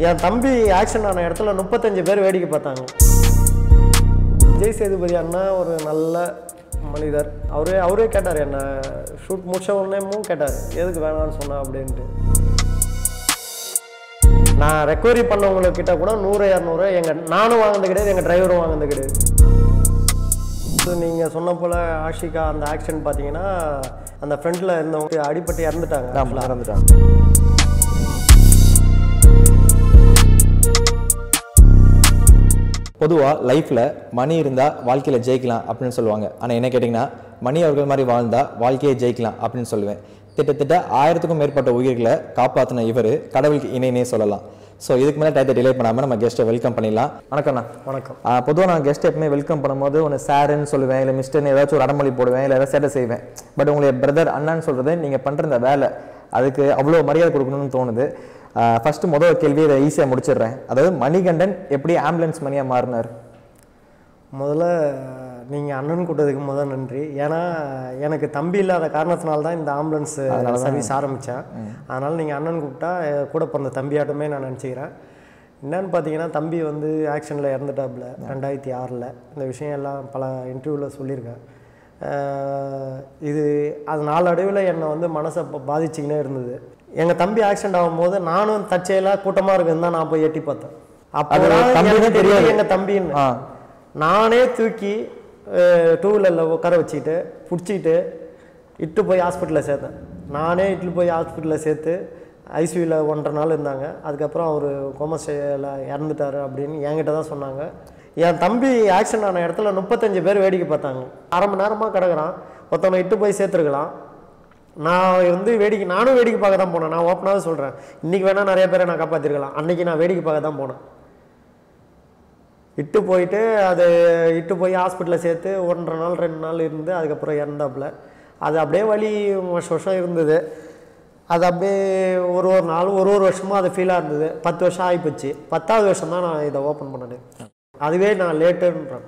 என் தம்பி ஆக்ஷன் ஆன இடத்துல முப்பத்தஞ்சு பேர் வேடிக்கை பார்த்தாங்க விஜய் சேதுபதி அண்ணா ஒரு நல்ல மனிதர் அவரே அவரே கேட்டார் என்ன ஷூட் முடிச்ச உடனேமும் கேட்டார் எதுக்கு வேணாம்னு சொன்னா அப்படின்ட்டு நான் ரெக்கவரி பண்ணவங்கக்கிட்ட கூட நூறு இரநூறு எங்கள் நானும் வாங்கினது கிடையாது எங்கள் டிரைவரும் வாங்கினது கிடையாது ஸோ நீங்கள் சொன்ன போல் ஆஷிகா அந்த ஆக்சிடென்ட் பார்த்தீங்கன்னா அந்த ஃப்ரண்ட்டில் இருந்தவங்க அடிபட்டு இறந்துட்டாங்க ஆமாம் இறந்துட்டாங்க பொதுவாக லைஃப்பில் மணி இருந்தால் வாழ்க்கையில் ஜெயிக்கலாம் அப்படின்னு சொல்லுவாங்க ஆனால் என்ன கேட்டிங்கன்னா மணி அவர்கள் மாதிரி வாழ்ந்தால் வாழ்க்கையை ஜெயிக்கலாம் அப்படின்னு சொல்லுவேன் கிட்டத்தட்ட ஆயிரத்துக்கும் மேற்பட்ட உயிர்களை காப்பாற்றின இவர் கடவுளுக்கு இணைனே சொல்லலாம் ஸோ இதுக்கு மேலே டயத்தை டிலே பண்ணாமல் நம்ம கெஸ்ட்டை வெல்கம் பண்ணிடலாம் வணக்கம்ண்ணா வணக்கம் பொதுவாக நான் கெஸ்ட் எப்பவுமே வெல்கம் பண்ணும்போது ஒன்று சாருன்னு சொல்லுவேன் இல்லை மிஸ்டர்னு ஏதாச்சும் ஒரு அடமொழி போடுவேன் இல்லை ஏதாவது சேட்டை செய்வேன் பட் உங்களுடைய பிரதர் அண்ணான்னு சொல்கிறது நீங்கள் பண்ணுற இந்த வேலை அதுக்கு அவ்வளோ மரியாதை கொடுக்கணும்னு தோணுது ஃபர்ஸ்ட் முதல் கேள்வி இதை ஈஸியாக முடிச்சிடுறேன் அதாவது மணிகண்டன் எப்படி ஆம்புலன்ஸ் மணியாக மாறினார் முதல்ல நீங்கள் அண்ணன் கூட்டதுக்கு முதல் நன்றி ஏன்னா எனக்கு தம்பி இல்லாத காரணத்தினால தான் இந்த ஆம்புலன்ஸ் சர்வீஸ் ஆரம்பித்தேன் அதனால் நீங்கள் அண்ணன் கூப்பிட்டா என் கூட பிறந்த தம்பியாட்டமே நான் நினச்சிக்கிறேன் என்னன்னு பார்த்தீங்கன்னா தம்பி வந்து ஆக்ஷனில் இறந்துட்டாப்புல ரெண்டாயிரத்தி ஆறில் இந்த விஷயம் எல்லாம் பல இன்டர்வியூவில் சொல்லியிருக்கேன் அஹ் இது அது நாளடைவில் என்னை வந்து மனசை ப- பாதிச்சுக்கினே இருந்தது எங்கள் தம்பி ஆக்சிடென்ட் ஆகும்போது நானும் தற்செயலாக கூட்டமாக இருக்குன்னு தான் நான் போய் எட்டி பார்த்தேன் அப்போ அது தம்பினே எனக்கு தெரியாது. தெரியாது எங்கள் தம்பின்னு ஆ நானே தூக்கி டூ வீலரில் உட்கார வச்சுக்கிட்டு பிடிச்சிக்கிட்டு இட்டு போய் ஹாஸ்பிட்டலில் சேர்த்தேன் நானே இட்டு போய் ஹாஸ்பிட்டலில் சேர்த்து ஐசியூவில் ஒன்றரை நாள் இருந்தாங்க அதுக்கப்புறம் அவர் கோமஸ்டேயில் இறந்துட்டாரு அப்படின்னு என்கிட்ட தான் சொன்னாங்க என் தம்பி ஆக்சிடென்ட் ஆன இடத்துல முப்பத்தஞ்சு பேர் வேடிக்கை பார்த்தாங்க அரை மணி நேரமாக கிடக்குறான் ஒருத்தவனை இட்டு போய் சேர்த்துருக்கலாம் நான் வந்து வேடிக்கை நானும் வேடிக்கை பார்க்க தான் போனேன் நான் ஓப்பனாகவே சொல்கிறேன் இன்றைக்கி வேணால் நிறைய பேரை நான் காப்பாற்றிருக்கலாம் அன்றைக்கி நான் வேடிக்கை பார்க்க தான் போனேன் இட்டு போயிட்டு அது இட்டு போய் ஹாஸ்பிட்டலில் சேர்த்து ஒன்றரை நாள் ரெண்டு நாள் இருந்து அதுக்கப்புறம் இறந்தாப்புல அது அப்படியே வலி வருஷம் வருஷம் இருந்தது அது அப்படியே ஒரு ஒரு நாள் ஒரு ஒரு வருஷமும் அது ஃபீலாக இருந்தது பத்து வருஷம் ஆகிப்போச்சு பத்தாவது வருஷம் தான் நான் இதை ஓப்பன் பண்ணேன் அதுவே நான் லேட்டுன்றேன்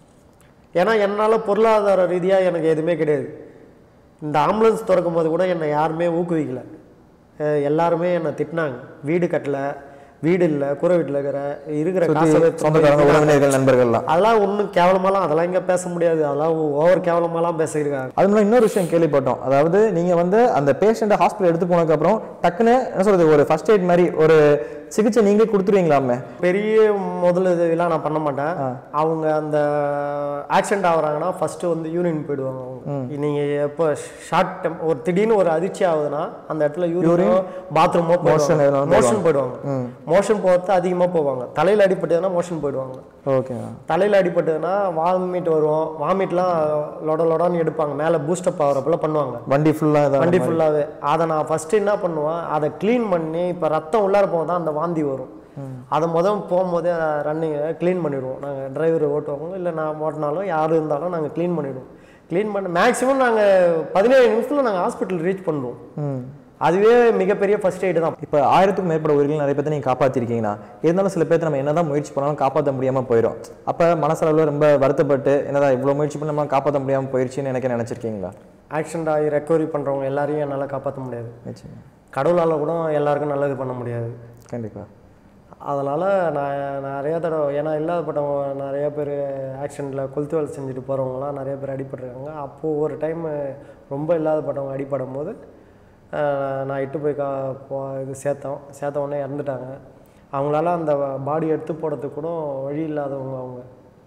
ஏன்னா என்னால் பொருளாதார ரீதியாக எனக்கு எதுவுமே கிடையாது இந்த ஆம்புலன்ஸ் திறக்கும் போது கூட என்னை யாருமே ஊக்குவிக்கல அஹ் எல்லாருமே என்னை திட்டினாங்க வீடு கட்டல வீடு இல்லை கூரை வீட்டில் இருக்கிற இருக்கிற காசை வச்சு சொந்தக்காரங்க உறவினர்கள் நண்பர்கள்லாம் அதெல்லாம் ஒன்றும் கேவலமாலாம் அதெல்லாம் இங்கே பேச முடியாது அதெல்லாம் ஓவர் கேவலமாலாம் பேசியிருக்காங்க அது முன்னாடி இன்னொரு விஷயம் கேள்விப்பட்டோம் அதாவது நீங்க வந்து அந்த பேஷண்ட்டை ஹாஸ்பிட்டல் எடுத்து போனதுக்கு அப்புறம் டக்குன்னு என்ன சொல்றது ஒரு ஃபர்ஸ்ட் எய்ட் மாதிரி ஒரு சிகிச்சை நீங்களே கொடுத்துருவீங்களாமே பெரிய முதலுதவிலாம் நான் பண்ண மாட்டேன் அவங்க அந்த ஆக்சிடென்ட் ஆகுறாங்கன்னா ஃபர்ஸ்ட் வந்து யூரின் போயிடுவாங்க அவங்க நீங்க எப்போ ஷார்ட் டெம் ஒரு திடீர்னு ஒரு அதிர்ச்சி ஆகுதுன்னா அந்த இடத்துல யூரினோ பாத்ரூமோ Motion எதுனா மோஷன் போயிடுவாங்க மோஷன் போகிறது அதிகமாக போவாங்க தலையில் அடிப்பட்டதுன்னா மோஷன் போயிடுவாங்க ஓகே தலையில் அடிபட்டதுன்னா வாமிட் வரும் வாமிட்லாம் லொட லொடான்னு எடுப்பாங்க மேலே பூஸ்டப் ஆகிறப்பெல்லாம் பண்ணுவாங்க வண்டி ஃபுல்லா இதான் வண்டி ஃபுல்லாகவே அதை நான் ஃபஸ்ட்டு என்ன பண்ணுவேன் அதை க்ளீன் பண்ணி இப்போ ரத்தம் உள்ளார போகும் தான் அந்த வாந்தி வரும் அதை முதல் போகும்போதே ரன்னிங்கை க்ளீன் பண்ணிவிடுவோம் நாங்கள் டிரைவர் ஓட்டுவாங்க இல்லை நான் ஓட்டினாலும் யார் இருந்தாலும் நாங்கள் க்ளீன் பண்ணிவிடுவோம் க்ளீன் பண்ண மேக்ஸிமம் நாங்கள் பதினேழு நிமிஷத்தில் நாங்கள் ஹாஸ்பிட்டல் ரீச் பண்ணுவோம் ம் அதுவே மிகப்பெரிய ஃபர்ஸ்ட் எய்டு தான் இப்போ ஆயிரத்துக்கும் மேற்பட்ட உயிர்கள் நிறைய பேர்த்த நீங்கள் காப்பாற்றிருக்கீங்கன்னா இருந்தாலும் சில பேர்த்த நம்ம என்னதான் முயற்சி பண்ணாலும் காப்பாற்ற முடியாமல் போயிடும் அப்போ மனசளவில் ரொம்ப வருத்தப்பட்டு என்னதான் இவ்வளோ முயற்சி பண்ணி நம்ம காப்பாற்ற முடியாமல் போயிடுச்சுன்னு எனக்கு நினச்சிருக்கீங்களா ஆக்சிடென்ட் ஆகி ரெக்கவரி பண்ணுறவங்க எல்லாரையும் என்னால் காப்பாற்ற முடியாது நிச்சயமா கடவுளால் கூட எல்லாருக்கும் நல்லது பண்ண முடியாது கண்டிப்பாக அதனால் நான் நிறைய தடவை ஏன்னா இல்லாதப்பட்டவங்க நிறைய பேர் ஆக்சிடெண்ட்டில் கொளுத்து வேலை செஞ்சுட்டு போகிறவங்களாம் நிறைய பேர் அடிபட்டிருக்காங்க அப்போது ஒரு டைம் ரொம்ப இல்லாதப்பட்டவங்க அடிபடும் போது ஆஹ், நான் இட்டு போய் கா போ இது சேர்த்தோம் சேர்த்த உடனே இறந்துட்டாங்க அவங்களால அந்த பாடி எடுத்து போடுறதுக்கு கூட வழி இல்லாதவங்க அவங்க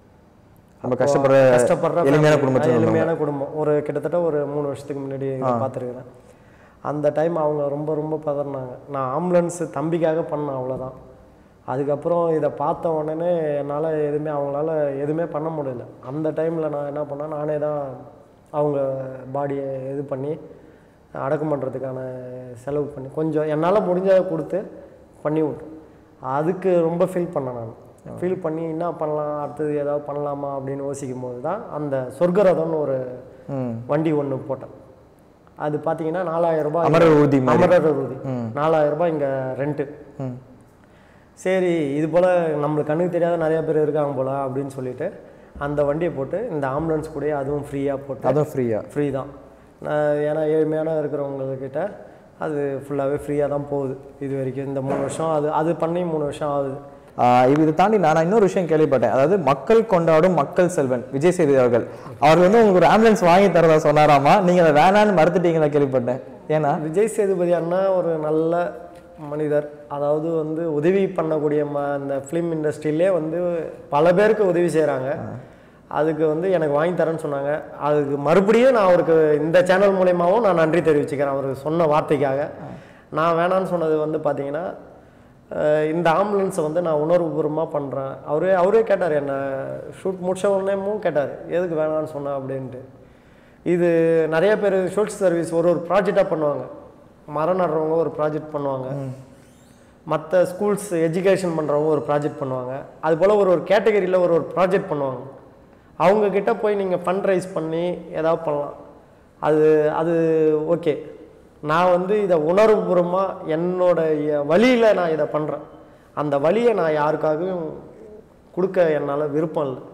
ரொம்ப கஷ்டப்படுற கஷ்டப்படுற எளிமையான family. குடும்பத்தில் எளிமையான குடும்பம் ஒரு கிட்டத்தட்ட ஒரு மூணு வருஷத்துக்கு முன்னாடி பார்த்துருக்குறேன் அந்த டைம் அவங்க ரொம்ப ரொம்ப பதறினாங்க நான் ஆம்புலன்ஸ் தம்பிக்காக பண்ணேன் அவ்வளோதான் அதுக்கப்புறம் இதை பார்த்த உடனே என்னால் எதுவுமே அவங்களால எதுவுமே பண்ண முடியல அந்த டைமில் நான் என்ன பண்ணேன் நானே தான் அவங்க பாடியை இது பண்ணி அடக்கம் பண்ணுறதுக்கான செலவு பண்ணி கொஞ்சம் என்னால் முடிஞ்சதை கொடுத்து பண்ணி விட்டேன் அதுக்கு ரொம்ப ஃபீல் பண்ணேன் நான் ஃபீல் பண்ணி என்ன பண்ணலாம் அடுத்தது ஏதாவது பண்ணலாமா அப்படின்னு யோசிக்கும் போது தான் அந்த சொர்க்கரதம்னு ஒரு ம் வண்டி ஒன்று போட்டேன் அது பார்த்தீங்கன்னா நாலாயிரம் ரூபாய் அமரர் ஊர்தி மாதிரி. அமரர் ஊர்தி நாலாயிரம் ரூபாய் இங்கே ரெண்ட்டு ம் சரி இது போல் நம்மளுக்கு கண்ணுக்கு தெரியாத நிறைய பேர் இருக்காங்க போல அப்படின்னு சொல்லிட்டு அந்த வண்டியை போட்டு இந்த ஆம்புலன்ஸ் கூட அதுவும் ஃப்ரீயாக போட்டு அதுவும் ஃப்ரீயாக ஃப்ரீ தான் நான் ஏன்னா ஏழ்மையான இருக்கிறவங்கக்கிட்ட அது ஃபுல்லாகவே ஃப்ரீயாக தான் போகுது இது வரைக்கும் இந்த மூணு வருஷம் அது அது பண்ணி மூணு வருஷம் ஆகுது ஆஹ் இது இதை தாண்டி நான் இன்னொரு விஷயம் கேள்விப்பட்டேன் அதாவது மக்கள் கொண்டாடும் மக்கள் செல்வன் விஜய் சேதுபதி அவர்கள் அவர் வந்து உங்களுக்கு ஒரு ஆம்புலன்ஸ் வாங்கி தரதா சொன்னாராமா நீங்க அதை வேணான்னு மறுத்துட்டீங்களா கேள்விப்பட்டேன் ஏன்னா விஜய் சேதுபதி அண்ணா ஒரு நல்ல மனிதர் அதாவது வந்து உதவி பண்ணக்கூடிய ம அந்த ஃபிலிம் இண்டஸ்ட்ரியிலே வந்து பல பேருக்கு உதவி செய்கிறாங்க அதுக்கு வந்து எனக்கு வாங்கி தரேன்னு சொன்னாங்க அதுக்கு மறுபடியும் நான் அவருக்கு இந்த சேனல் மூலயமாவும் நான் நன்றி தெரிவிச்சுக்கிறேன் அவர் சொன்ன வார்த்தைக்காக நான் வேணான்னு சொன்னது வந்து பார்த்தீங்கன்னா அஹ் இந்த ஆம்புலன்ஸை வந்து நான் உணர்வுபூர்வமாக பண்ணுறேன் அவரே அவரே கேட்டார் என்ன ஷூட் முடிச்ச உடனேமும் கேட்டார் எதுக்கு வேணான்னு சொன்னேன் அப்படின்ட்டு இது நிறைய பேர் சோஷியல் சர்வீஸ் ஒரு ஒரு ப்ராஜெக்டாக பண்ணுவாங்க மரம் நடுறவங்க ஒரு ப்ராஜெக்ட் பண்ணுவாங்க மற்ற ஸ்கூல்ஸ் எஜுகேஷன் பண்ணுறவங்க ஒரு ப்ராஜெக்ட் பண்ணுவாங்க அது போல் ஒரு ஒரு கேட்டகரியில் ஒரு ஒரு ப்ராஜெக்ட் பண்ணுவாங்க அவங்க கிட்ட போய் நீங்கள் ஃபண்ட் ரைஸ் பண்ணி ஏதாவது பண்ணலாம் அது அது ஓகே நான் வந்து இதை உணர்வுபூர்வமாக என்னோட வழியில் நான் இதை பண்ணுறேன் அந்த வழியை நான் யாருக்காகவும் கொடுக்க என்னால் விருப்பம் இல்லை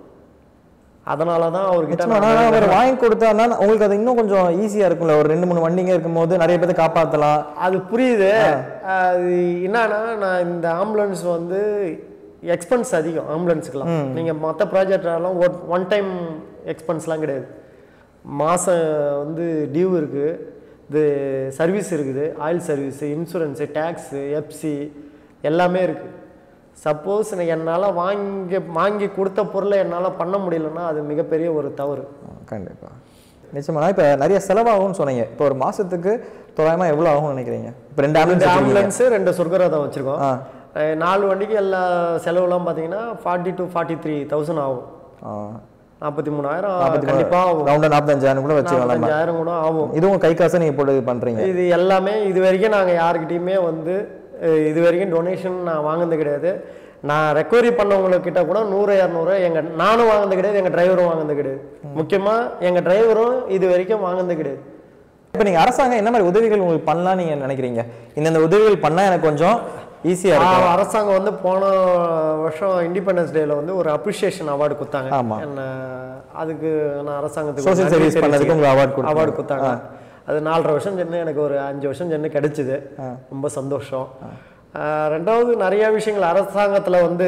அதனால தான் அவர்கிட்ட நிச்சயமா, நான் ஆனா அவர் வாங்கி கொடுத்தாருன்னா உங்களுக்கு அது இன்னும் கொஞ்சம் ஈஸியா இருக்கும்ல ஒரு ரெண்டு மூணு வண்டிங்க இருக்கும்போது நிறைய பேர்த்த காப்பாத்தலாம் அது புரியுது அது என்னன்னா நான் இந்த ஆம்புலன்ஸ் வந்து எக்ஸ்பென்ஸ் அதிகம் ஆம்புலன்ஸுக்கெல்லாம் நீங்கள் மற்ற ப்ராஜெக்டெல்லாம் ஒன் டைம் எக்ஸ்பென்ஸ்லாம் கிடையாது மாதம் வந்து டியூ இருக்குது இது சர்வீஸ் இருக்குது oil service insurance tax FC எல்லாமே இருக்குது சப்போஸ் என்னால் வாங்கி வாங்கி கொடுத்த பொருளை என்னால் பண்ண முடியலன்னா அது மிகப்பெரிய ஒரு தவறு கண்டிப்பா நிச்சயமா நான் இப்ப நிறைய செலவாகும்னு சொன்னீங்க இப்போ ஒரு மாசத்துக்கு தோராயமா எவ்வளவு ஆகும்னு நினைக்கிறீங்க இப்போ ரெண்டு ரெண்டு ஆம்புலன்ஸ் ஆம்புலன்ஸு ரெண்டு சொர்க்கரதம் வச்சுருக்கோம் ஆ. அஹ் நாலு வண்டிக்கு எல்லா செலவுலாம் பார்த்தீங்கன்னா forty to forty three thousand ஆகும் நாற்பத்தி மூணாயிரம் கண்டிப்பாக ஆகும் ரவுண்டா நாற்பத்தஞ்சாயிரம் கூட வச்சுக்கலாம் நம்ம நாற்பத்தஞ்சாயிரம் கூட ஆகும் இதுவும் கை காசை நீங்க போட்டு பண்றீங்க இது எல்லாமே இது வரைக்கும் நாங்கள் யாருக்கிட்டையுமே வந்து அஹ் இது வரைக்கும் டொனேஷன் நான் வாங்கினது கிடையாது நான் ரெக்கவரி பண்ணவங்கக்கிட்ட கூட நூறு இரநூறு எங்கள் நானும் வாங்கினது கிடையாது எங்கள் டிரைவரும் வாங்கினது கிடையாது முக்கியமாக எங்கள் டிரைவரும் இது வரைக்கும் வாங்கினது கிடையாது இப்போ நீங்க அரசாங்கம் என்ன மாதிரி உதவிகள் உங்களுக்கு பண்ணலாம் நீங்க நினைக்கிறீங்க இந்தந்த உதவிகள் பண்ணா எனக்கு கொஞ்சம் ஈஸியா இருக்கும் ஆ, அரசாங்கம் வந்து போன வருஷம் இண்டிபெண்டன்ஸ் டேல வந்து ஒரு அப்ரிசியேஷன் அவார்டு கொடுத்தாங்க ஆமா. என்ன அதுக்கு நான் அரசாங்கத்துக்கு Social service பண்ணதுக்கு உங்களுக்கு award கொடுத்தாங்க. அவார்டு கொடுத்தாங்க அது நாலரை வருஷம் சென்று எனக்கு ஒரு அஞ்சு வருஷம் சென்று கிடைச்சிது ரொம்ப சந்தோஷம் ஆ, ரெண்டாவது நிறைய விஷயங்கள் அரசாங்கத்தில் வந்து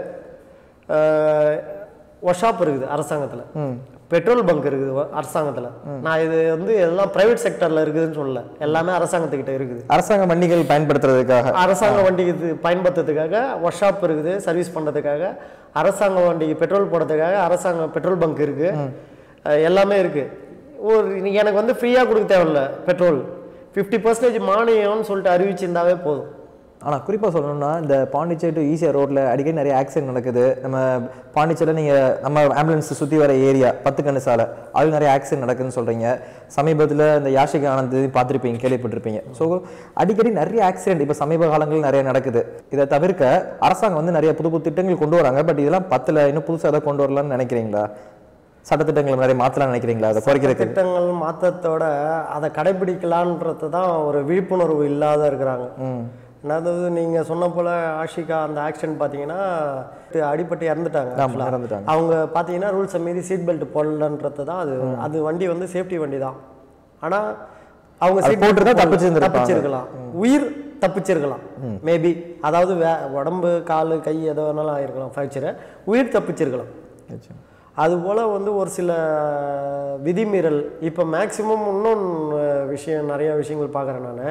ஒர்க் ஷாப் இருக்குது அரசாங்கத்தில் பெட்ரோல் பங்க் இருக்குது ஒ- அரசாங்கத்தில் நான் இது வந்து எல்லாம் பிரைவேட் செக்டரில் இருக்குதுன்னு சொல்லல எல்லாமே அரசாங்கத்துக்கிட்ட இருக்குது அரசாங்க வண்டிகள் பயன்படுத்துறதுக்காக அரசாங்க வண்டிக்கு இது பயன்படுத்துறதுக்காக ஒர்க் ஷாப் இருக்குது சர்வீஸ் பண்ணுறதுக்காக அரசாங்க வண்டிக்கு பெட்ரோல் போடுறதுக்காக அரசாங்க பெட்ரோல் பங்க் இருக்கு அஹ் எல்லாமே இருக்கு ஒரு நீ- எனக்கு வந்து ஃப்ரீயாக கொடுக்க தேவையில்ல பெட்ரோல் ஃபிஃப்டி பர்சன்டேஜ் மானியம்னு சொல்லிட்டு அறிவிச்சிருந்தாவே போதும் ஆனா குறிப்பா சொல்லணும்னா இந்த பாண்டிச்சேரி டு ஈசிஆர் ரோட்ல அடிக்கடி நிறைய ஆக்சிடென்ட் நடக்குது நம்ம பாண்டிச்சேரியில் நீங்க நம்ம ஆம்புலன்ஸ் சுத்தி வர ஏரியா பத்து கண்ணு சாலை அது நிறைய ஆக்சிடென்ட் நடக்குதுன்னு சொல்றீங்க சமீபத்துல இந்த யாஷிக் ஆனந்த் பார்த்திருப்பீங்க கேள்விப்பட்டிருப்பீங்க ஸோ அடிக்கடி நிறைய ஆக்சிடென்ட் இப்போ சமீப காலங்களில் நிறைய நடக்குது இதை தவிர்க்க அரசாங்கம் வந்து நிறைய புது புது திட்டங்கள் கொண்டு வராங்க பட் இதெல்லாம் பத்துல இன்னும் புதுசா ஏதாவது கொண்டு வரலாம்னு நினைக்கிறீங்களா சட்டத்திட்டங்கள் நிறைய மாற்றலாம்னு நினைக்கிறீங்களா அதை குறைக்கிறதுக்கு திட்டங்கள் மாற்றத்தோட அதை கடைபிடிக்கலான்றது தான் ஒரு விழிப்புணர்வு இல்லாத இருக்கிறாங்க அதாவது நீங்கள் சொன்ன போல் ஆஷிகா அந்த ஆக்சிடென்ட் பார்த்தீங்கன்னா அடிபட்டு இறந்துட்டாங்க ஆமா, actually. இறந்துட்டாங்க. அவங்க பார்த்தீங்கன்னா ரூல்ஸை மீறி சீட் பெல்ட் போடலன்றது தான் அது அது வண்டி வந்து சேஃப்டி வண்டி தான் ஆனால் அவங்க அது seat belt போட்டிருந்தா போடல. தப்பிச்சிருந்திருப்பாங்க. தப்பிச்சிருக்கலாம் உயிர் தப்பிச்சிருக்கலாம் மேபி அதாவது வே உடம்பு கால் கை எதோ வேணாலும் ஆயிருக்கலாம் ஃப்ராக்சரு உயிர் தப்பிச்சிருக்கலாம் நிச்சயம். அதுபோல் வந்து ஒரு சில விதிமீறல் இப்போ மேக்ஸிமம் இன்னும் விஷயம் நிறைய விஷயங்கள் பார்க்குறேன் நான்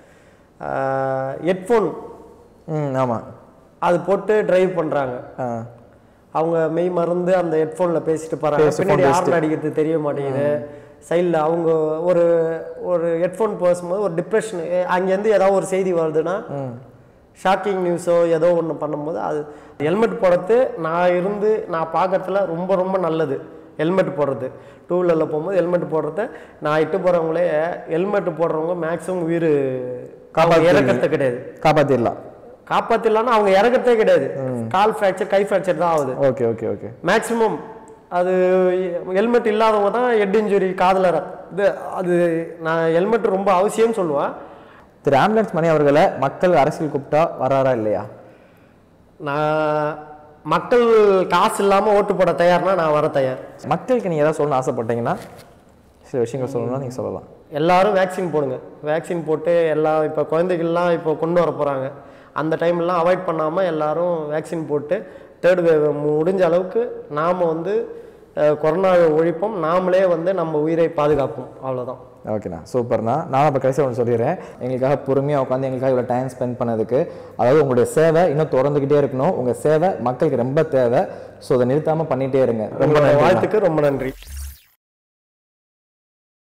ஹெட்ஃபோன் ம் ஆமா அது போட்டு டிரைவ் பண்ணுறாங்க ஆ அவங்க மெய் மறந்து அந்த ஹெட்ஃபோனில் பேசிட்டு போகிறாங்க பேசி பின்னாடி phone ஹார்ன் அடிக்கிறது தெரிய மாட்டேங்குது சைடில் அவங்க ஒரு ஒரு ஹெட்ஃபோன் பேசும்போது ஒரு டிப்ரெஷன் அங்கேருந்து ஏதாவது ஒரு செய்தி வருதுன்னா ஷாக்கிங் நியூஸோ ஏதோ ஒன்று பண்ணும்போது அது ஹெல்மெட் போடுறது நான் இருந்து நான் பார்க்கறதுல ரொம்ப ரொம்ப நல்லது ஹெல்மெட் போடுறது டூ வீலரில் போகும்போது ஹெல்மெட் போடுறது நான் இட்டு போகிறவங்களே ஹெல்மெட் போடுறவங்க மேக்ஸிமம் உயிர் காப்பாத்தி- இறக்கிறது கிடையாது காப்பாத்திடலாம் காப்பாத்திடலாம்னா அவங்க இறக்கறதே கிடையாது கால் ஃப்ராக்சர் கை ஃப்ராக்சர் தான் ஆகுது ஓகே ஓகே ஓகே மேக்ஸிமம் அது ஹெல்மெட் இல்லாதவங்க தான் ஹெட் இன்ஜுரி காதில் இது அது நான் ஹெல்மெட் ரொம்ப அவசியம் சொல்லுவேன் திரு ஆம்புலன்ஸ் மணி அவர்களை மக்கள் அரசியல் கூப்பிட்டா வராரா இல்லையா நான் மக்கள் காசு இல்லாமல் ஓட்டு போட தயார்னா நான் வர தயார் மக்களுக்கு நீங்க ஏதாவது சொல்லணும்னு ஆசைப்பட்டீங்கன்னா சில விஷயங்கள் சொல்லணும்னா நீங்க சொல்லலாம் எல்லாரும் வேக்சின் போடுங்க வேக்சின் போட்டு எல்லா இப்போ குழந்தைகள்லாம் இப்போ கொண்டு வர போகிறாங்க அந்த டைம்லாம் அவாய்ட் பண்ணாமல் எல்லாரும் வேக்சின் போட்டு தேர்ட் வேவ் முடிஞ்ச அளவுக்கு நாம் வந்து அஹ், கொரோனாவை ஒழிப்போம் நாமளே வந்து நம்ம உயிரை பாதுகாப்போம் அவ்வளோதான் ஓகேண்ணா சூப்பர்ண்ணா நான் இப்போ கடைசி ஒன்று சொல்லிடுறேன் எங்களுக்காக பொறுமையாக உட்காந்து எங்களுக்காக இவ்வளோ டைம் ஸ்பெண்ட் பண்ணதுக்கு அதாவது உங்களுடைய சேவை இன்னும் தொடர்ந்துக்கிட்டே இருக்கணும் உங்கள் சேவை மக்களுக்கு ரொம்ப தேவை ஸோ அதை நிறுத்தாமல் பண்ணிகிட்டே இருங்க ரொம்ப உங்களோட நன்றி வாழ்த்துக்கு ரொம்ப நன்றி